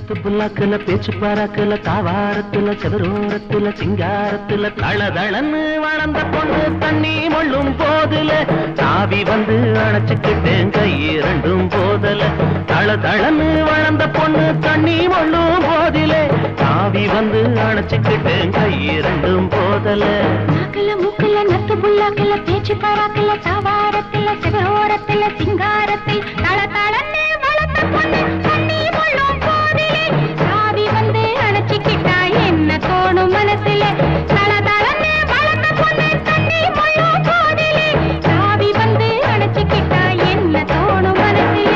நத்து புல்லாக்குல பேச்சு பாராக்குல தாவாரத்துல செவரோரத்துல சிங்காரத்துல தளதளன்னு வளர்ந்த பொண்ணு தண்ணி மொள்ளும் போதுல தாவி வந்து அணைச்சுக்கிட்டேன் கை இரண்டும் போதல தளதளன்னு வளர்ந்த பொண்ணு தண்ணி மொள்ளும் போதிலே தாவி வந்து அணைச்சுக்கிட்டேன் கை இரண்டும் போதல நாக்குல மூக்குல நத்து புல்லாக்குல பேச்சு பாராக்குல சாவாரத்துல சிவரோரத்துல சிங்காரத்தில் தள தளன்னு வளர்த்த பொண்ணு தண்ணி முள்ளும் போதிலே சாவி வந்து அணைச்சிக்கிட்டா என்ன தோணும் மனசுல தள தளன்னு வளர்த்த பொண்ணு தண்ணி முள்ளும் போதிலே சாவி வந்து அணைச்சிக்கிட்டா என்ன தோணும் மனசுல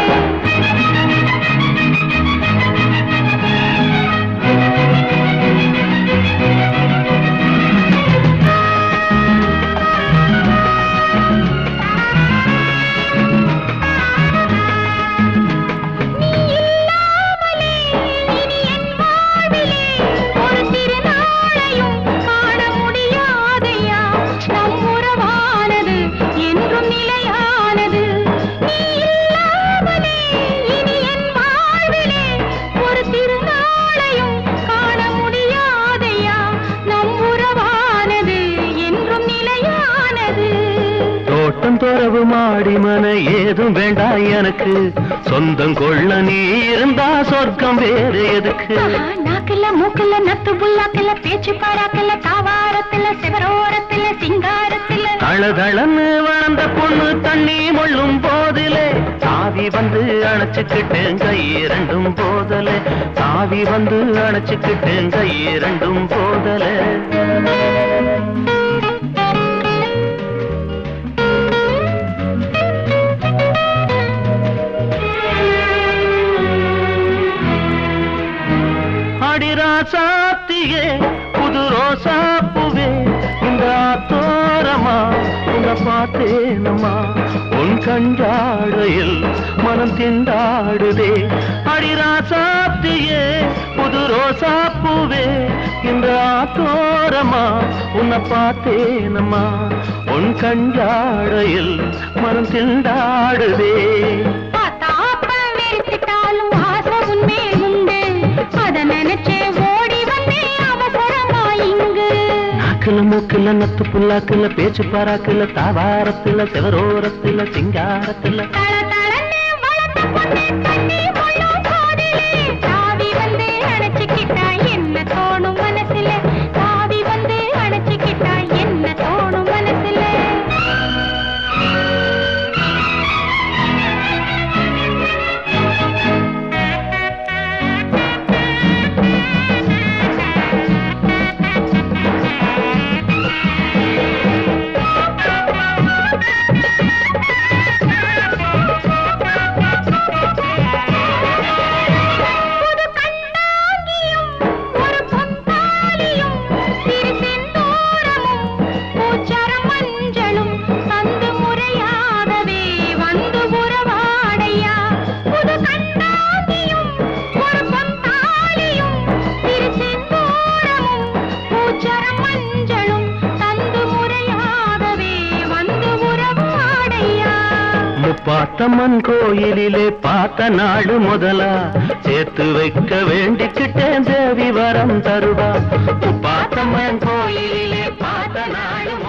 நீ இல்லாமலே இனி என் வாழ்விலே ஒரு திருநாளையும் காண முடியாதையா நம் உறவானது என்றும் நிலையானது நீ இல்லாமலே இனி என் வாழ்விலே ஒரு திருநாளையும் காண முடியாதையா நம் உறவானது என்றும் நிலையானது தோட்டம் துறவு மாடி மன ஏதும் வேண்டாம் எனக்கு சொந்தம் கொள்ள நீ இருந்தா சொர்க்கம் வேறு எதுக்கு ஆஹா, நாக்குல மூக்குல நத்து புல்லாக்குல பேச்சு பாராக்குல தாவாரத்துல சிவரோரத்துல சிங்காரத்துல தளதளன்னு வளர்ந்த பொண்ணு தண்ணி மொள்ளும் போதிலே தாவி வந்து அணைச்சுக்கிட்டேன் கை இரண்டும் போதலே தாவி வந்து அணைச்சுக்கிட்டேன் கை இரண்டும் போதலே அடிராசாத்தியே புது ரோசாப்புவே இந்த ஆத்தோரமா உன்னை பார்த்தேனம்மா உன் கண்டாடையில் மனம் திண்டாடுதே அடிராசாத்தியே புது ரோசாப்புவே இந்த ஆத்தோரமா உன்னை பார்த்தேனம்மா உன் கண்டாடையில் மனம் திண்டாடுதே பார்த்தா அப்ப வெறுத்துட்டாலும் ஆசை உன்மேல் உண்டு அத நினைச்சே ஓடி வந்தேன் அவசரமா இங்கு நாக்குல மூக்குல நத்து புல்லாக்குல பேச்சு பாராக்குல தாவாரத்துல செவரோரத்துல சிங்காரத்துல தள தளன்னு வளர்த்த பொண்ணு தண்ணி முள்ளும் போதிலே தாவி வந்து அணைச்சுக்கிட்டா என்ன தோணும் மனசுல தாவி வந்து அணைச்சுக்கிட்டா என்ன தோணும் மனசுல புது கண்டாங்கியும் ஒரு பொந்தாலியும் சிறு செந்தூரமும் பூச்சரம் மஞ்சளும் தந்து முறையாகவே வந்து உறவாடையா புது கண்டாங்கியும் ஒரு பொந்தாலியும் சிறு செந்தூரமும் பூச்சரம் மஞ்சளும் தந்து முறையாகவே வந்து உறவாடையா முப்பாத்தம்மன் கோயிலிலே பார்த்த நாடு முதலா சேர்த்து வைக்க வேண்டிக்கிட்டேன் தேவி வரம் தருவா முப்பாத்தம்மன் கோயிலிலே பார்த்த நாடு